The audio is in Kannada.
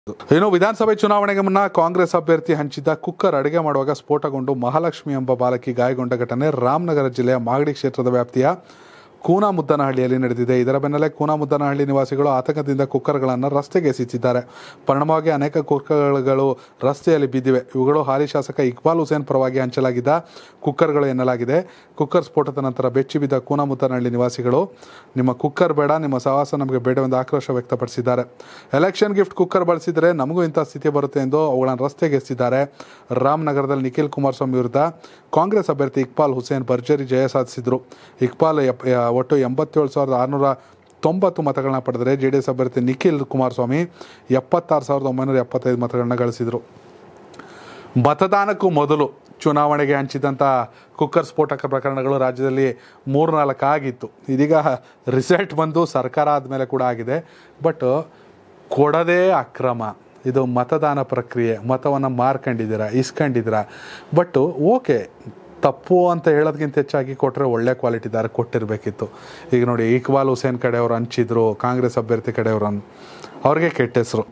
ಇನ್ನು ವಿಧಾನಸಭೆ ಚುನಾವಣೆಗೆ ಮುನ್ನ ಕಾಂಗ್ರೆಸ್ ಅಭ್ಯರ್ಥಿ ಹಂಚಿದ್ದ ಕುಕ್ಕರ್ ಅಡುಗೆ ಮಾಡುವಾಗ ಸ್ಫೋಟಗೊಂಡು ಮಹಾಲಕ್ಷ್ಮಿ ಎಂಬ ಬಾಲಕಿ ಗಾಯಗೊಂಡ ಘಟನೆ ರಾಮನಗರ ಜಿಲ್ಲೆಯ ಮಾಗಡಿ ಕ್ಷೇತ್ರದ ವ್ಯಾಪ್ತಿಯ ಕೂನಾಮುದ್ದನಹಳ್ಳಿಯಲ್ಲಿ ನಡೆದಿದೆ ಇದರ ಬೆನ್ನಲ್ಲೇ ಕೂನಾಮುದ್ದನಹಳ್ಳಿ ನಿವಾಸಿಗಳು ಆತಂಕದಿಂದ ಕುಕ್ಕರ್ಗಳನ್ನು ರಸ್ತೆಗೆ ಎಸೆದಿದ್ದಾರೆ ಪರಿಣಾಮವಾಗಿ ಅನೇಕ ಕುಕ್ಕರ್ಗಳು ರಸ್ತೆಯಲ್ಲಿ ಬಿದ್ದಿವೆ ಇವುಗಳು ಹಾಲಿ ಶಾಸಕ ಇಕ್ಬಾಲ್ ಹುಸೇನ್ ಪರವಾಗಿ ಹಂಚಲಾಗಿದ್ದ ಕುಕ್ಕರ್ಗಳು ಎನ್ನಲಾಗಿದೆ ಕುಕ್ಕರ್ ಸ್ಫೋಟದ ನಂತರ ಬೆಚ್ಚಿ ಬಿದ್ದ ಕೂನಾಮುದ್ದನಹಳ್ಳಿ ನಿವಾಸಿಗಳು ನಿಮ್ಮ ಕುಕ್ಕರ್ ಬೇಡ ನಿಮ್ಮ ಸಹವಾಸ ನಮಗೆ ಬೇಡವೆಂದು ಆಕ್ರೋಶ ವ್ಯಕ್ತಪಡಿಸಿದ್ದಾರೆ ಎಲೆಕ್ಷನ್ ಗಿಫ್ಟ್ ಕುಕ್ಕರ್ ಬಳಸಿದರೆ ನಮಗೂ ಇಂಥ ಸ್ಥಿತಿ ಬರುತ್ತೆ ಎಂದು ಅವುಗಳನ್ನು ರಸ್ತೆಗೆ ಎಸೆದಿದ್ದಾರೆ ರಾಮನಗರದಲ್ಲಿ ನಿಖಿಲ್ ಕುಮಾರಸ್ವಾಮಿ ವಿರುದ್ಧ ಕಾಂಗ್ರೆಸ್ ಅಭ್ಯರ್ಥಿ ಇಕ್ಬಾಲ್ ಹುಸೇನ್ ಭರ್ಜರಿ ಜಯ ಸಾಧಿಸಿದರು ಇಕ್ಬಾಲ್ ಎಪ್- ಯ- ಒಟ್ಟು ಎಂಬತ್ತೇಳು ಸಾವಿರದ ಆರುನೂರ ತೊಂಬತ್ತು ಮತಗಳನ್ನ ಪಡೆದರೆ ಜೆ ಡಿ ಎಸ್ ಅಭ್ಯರ್ಥಿ ನಿಖಿಲ್ ಕುಮಾರಸ್ವಾಮಿ ಎಪ್ಪತ್ತಾರು ಸಾವಿರದ ಒಂಬೈನೂರ ಎಪ್ಪತ್ತೈದು ಮತಗಳನ್ನ ಗಳಿಸಿದರು ಮತದಾನಕ್ಕೂ ಮೊದಲು ಚುನಾವಣೆಗೆ ಹಂಚಿದಂಥ ಕುಕ್ಕರ್ ಸ್ಫೋಟಕ ಪ್ರಕರಣಗಳು ರಾಜ್ಯದಲ್ಲಿ ಮೂರು ನಾಲ್ಕು ಆಗಿತ್ತು ಇದೀಗ ರಿಸಲ್ಟ್ ಬಂದು ಸರ್ಕಾರ ಆದಮೇಲೆ ಕೂಡ ಆಗಿದೆ ಬಟ್ ಕೊಡದೇ ಅಕ್ರಮ ಇದು ಮತದಾನ ಪ್ರಕ್ರಿಯೆ ಮತವನ್ನು ಮಾರ್ಕೊಂಡಿದ್ದೀರಾ ಇಸ್ಕೊಂಡಿದ್ದೀರಾ ಬಟ್ ಓಕೆ ತಪ್ಪು ಅಂತ ಹೇಳೋದಕ್ಕಿಂತ ಹೆಚ್ಚಾಗಿ ಕೊಟ್ಟರೆ ಒಳ್ಳೆ ಕ್ವಾಲಿಟಿದಾರ ಕೊಟ್ಟಿರಬೇಕಿತ್ತು ಈಗ ನೋಡಿ ಇಕ್ಬಾಲ್ ಹುಸೇನ್ ಕಡೆಯವರು ಹಂಚಿದ್ರು ಕಾಂಗ್ರೆಸ್ ಅಭ್ಯರ್ಥಿ ಕಡೆಯವರು ಅವ್ರಿಗೆ ಕೆಟ್ಟ ಹೆಸರು